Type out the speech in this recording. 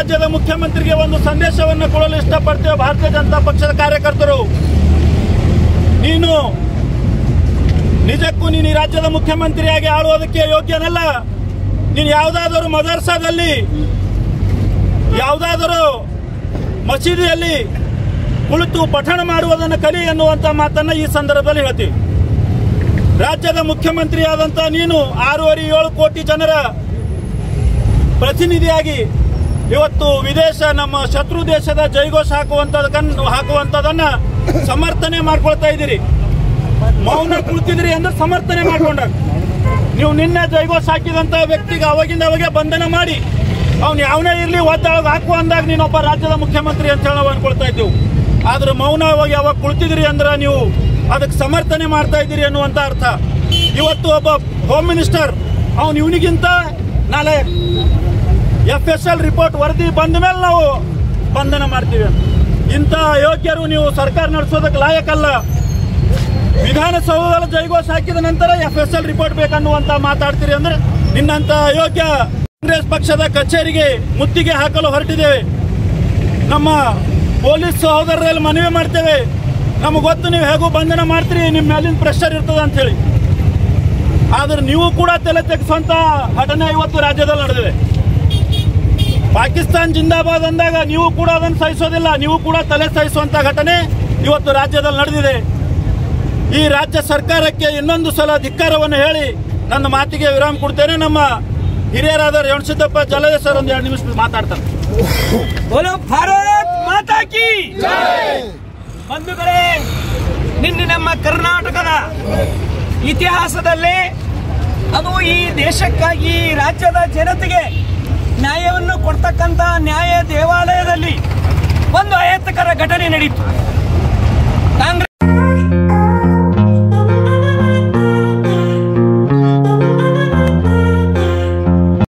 ರಾಜ್ಯದ ಮುಖ್ಯಮಂತ್ರಿಗೆ ಒಂದು ಸಂದೇಶವನ್ನು ಕೊಡಲು ಇಷ್ಟಪಡ್ತೇವೆ ಭಾರತೀಯ ಜನತಾ ಪಕ್ಷದ ಕಾರ್ಯಕರ್ತರು ನೀನು ನಿಜಕ್ಕೂ ನೀನು ಈ ರಾಜ್ಯದ ಮುಖ್ಯಮಂತ್ರಿಯಾಗಿ ಆಳುವುದಕ್ಕೆ ಯೋಗ್ಯನಲ್ಲ ನೀನು ಯಾವುದಾದರೂ ಮದರ್ಸಾದಲ್ಲಿ ಯಾವುದಾದರೂ ಮಸೀದಿಯಲ್ಲಿ ಕುಳಿತು ಪಠಣ ಮಾಡುವುದನ್ನು ಕಲಿ ಎನ್ನುವಂತ ಮಾತನ್ನ ಈ ಸಂದರ್ಭದಲ್ಲಿ ಹೇಳ್ತೀವಿ ರಾಜ್ಯದ ಮುಖ್ಯಮಂತ್ರಿಯಾದಂತ ನೀನು ಆರೂವರೆ ಏಳು ಕೋಟಿ ಜನರ ಪ್ರತಿನಿಧಿಯಾಗಿ ಇವತ್ತು ವಿದೇಶ ನಮ್ಮ ಶತ್ರು ದೇಶದ ಜೈಗೋಷ ಹಾಕುವಂತದನ್ನ ಹಾಕುವಂತದನ್ನ ಸಮರ್ಥನೆ ಮಾಡ್ಕೊಳ್ತಾ ಇದ್ದೀರಿ ಮೌನ ಕುಳಿತಿದ್ರಿ ಅಂದ್ರೆ ಸಮರ್ಥನೆ ಮಾಡ್ಕೊಂಡಾಗ ನೀವು ನಿನ್ನೆ ಜೈಗೋಷ್ ಹಾಕಿದಂತ ವ್ಯಕ್ತಿಗೆ ಅವಾಗಿಂದ ಅವಾಗೆ ಬಂಧನ ಮಾಡಿ ಅವ್ನು ಯಾವನೇ ಇರ್ಲಿ ಒದ್ದೊಳಗೆ ಹಾಕು ಅಂದಾಗ ನೀನೊಬ್ಬ ರಾಜ್ಯದ ಮುಖ್ಯಮಂತ್ರಿ ಅಂತ ಹೇಳಿ ನಾವು ಅನ್ಕೊಳ್ತಾ ಇದ್ದೀವಿ ಆದ್ರೆ ಮೌನವಾಗಿ ಅವಾಗ ಕುಳಿತಿದ್ರಿ ಅಂದ್ರೆ ನೀವು ಅದಕ್ಕೆ ಸಮರ್ಥನೆ ಮಾಡ್ತಾ ಇದ್ದೀರಿ ಅನ್ನುವಂತ ಅರ್ಥ ಇವತ್ತು ಒಬ್ಬ ಹೋಮ್ ಮಿನಿಸ್ಟರ್ ಅವನು ಇವನಿಗಿಂತ ನಾಳೆ ಎಫ್ ಎಸ್ ಎಲ್ ರಿಪೋರ್ಟ್ ವರದಿ ಬಂದ ಮೇಲೆ ನಾವು ಬಂಧನ ಮಾಡ್ತೀವಿ ಅಂತ. ಇಂಥ ಅಯೋಗ್ಯರು ನೀವು ಸರ್ಕಾರ ನಡೆಸೋದಕ್ಕೆ ಲಾಯಕಲ್ಲ ವಿಧಾನಸೌಧದಲ್ಲಿ ಜೈಗೋಷ್ ಹಾಕಿದ ನಂತರ ಎಫ್ ಎಸ್ ಎಲ್ ರಿಪೋರ್ಟ್ ಬೇಕನ್ನುವಂತ ಮಾತಾಡ್ತೀರಿ ಅಂದ್ರೆ ನಿನ್ನಂತ ಅಯೋಗ್ಯ ಕಾಂಗ್ರೆಸ್ ಪಕ್ಷದ ಕಚೇರಿಗೆ ಮುತ್ತಿಗೆ ಹಾಕಲು ಹೊರಟಿದ್ದೇವೆ ನಮ್ಮ ಪೊಲೀಸ್ ಸಹೋದರರಲ್ಲಿ ಮನವಿ ಮಾಡ್ತೇವೆ ನಮಗೆ ಗೊತ್ತು ನೀವು ಹೇಗೂ ಬಂಧನ ಮಾಡ್ತೀರಿ ನಿಮ್ಮ ಮೇಲಿನ ಪ್ರೆಷರ್ ಇರ್ತದೆ ಅಂತ ಹೇಳಿ ಆದ್ರೆ ನೀವು ಕೂಡ ತಲೆ ತೆಗೆಸುವಂತ ಘಟನೆ ಇವತ್ತು ರಾಜ್ಯದಲ್ಲಿ ನಡೆದಿದೆ ಪಾಕಿಸ್ತಾನ್ ಜಿಂದಾಬಾದ್ ಅಂದಾಗ ನೀವು ಕೂಡ ಅದನ್ನು ಸಹಿಸೋದಿಲ್ಲ ನೀವು ಕೂಡ ತಲೆ ಸಹಿಸುವಂತ ಘಟನೆ ಇವತ್ತು ರಾಜ್ಯದಲ್ಲಿ ನಡೆದಿದೆ ಈ ರಾಜ್ಯ ಸರ್ಕಾರಕ್ಕೆ ಇನ್ನೊಂದು ಸಲ ಧಿಕ್ಕಾರವನ್ನು ಹೇಳಿ ನನ್ನ ಮಾತಿಗೆ ವಿರಾಮ ಕೊಡ್ತೇನೆ ನಮ್ಮ ಹಿರಿಯರಾದ ರೇವಣಸಿದ್ದಪ್ಪ ಜಲಯ ಸರ್ ಒಂದು ಎರಡು ನಿಮಿಷ ಮಾತಾಡ್ತಾರೆ ಬೋಲೋ ಭಾರತ್ ಮಾತಾ ಕಿ ಬಂಧುಗಳೇ ನಿನ್ನೆ ನಮ್ಮ ಕರ್ನಾಟಕದ ಇತಿಹಾಸದಲ್ಲಿ ಅದು ಈ ದೇಶಕ್ಕಾಗಿ ಈ ರಾಜ್ಯದ ಜನತೆಗೆ ನ್ಯಾಯವನ್ನು ಕೊಡ್ತಕ್ಕಂತ ನ್ಯಾಯ ದೇವಾಲಯದಲ್ಲಿ ಒಂದು ಅಹಿತಕರ ಘಟನೆ ನಡೀತು